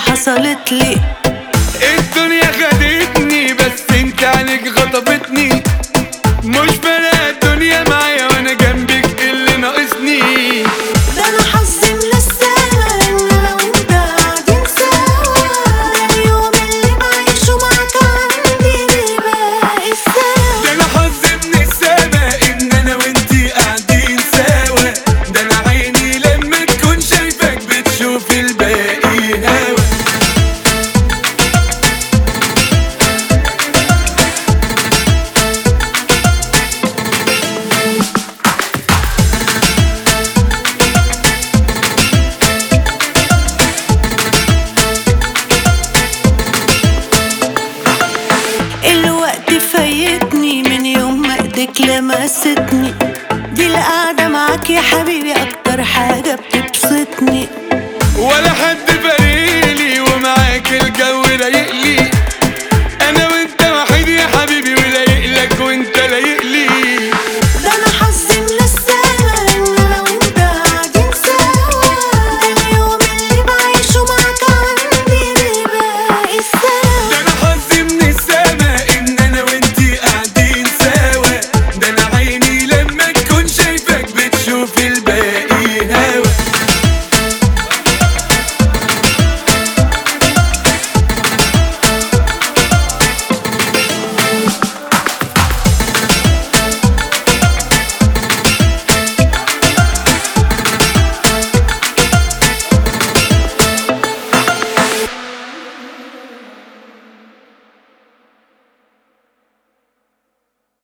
حصلت لي الدنيا خدتني بس انت عليك غضبتني مش فارقة الدنيا معايا وانا جنبك إيه اللي ناقصني ده انا حظي من السما ان انا وانت قاعدين سوا ده اليوم اللي بعيشه معاك عندي باقي سوا ده انا حظي من السما ان انا وانتي قاعدين سوا ده انا عيني لما تكون شايفك بتشوف الباقي هوا الوقت فايتني من يوم ما ايدك لمستني دي القعدة معاك يا حبيبي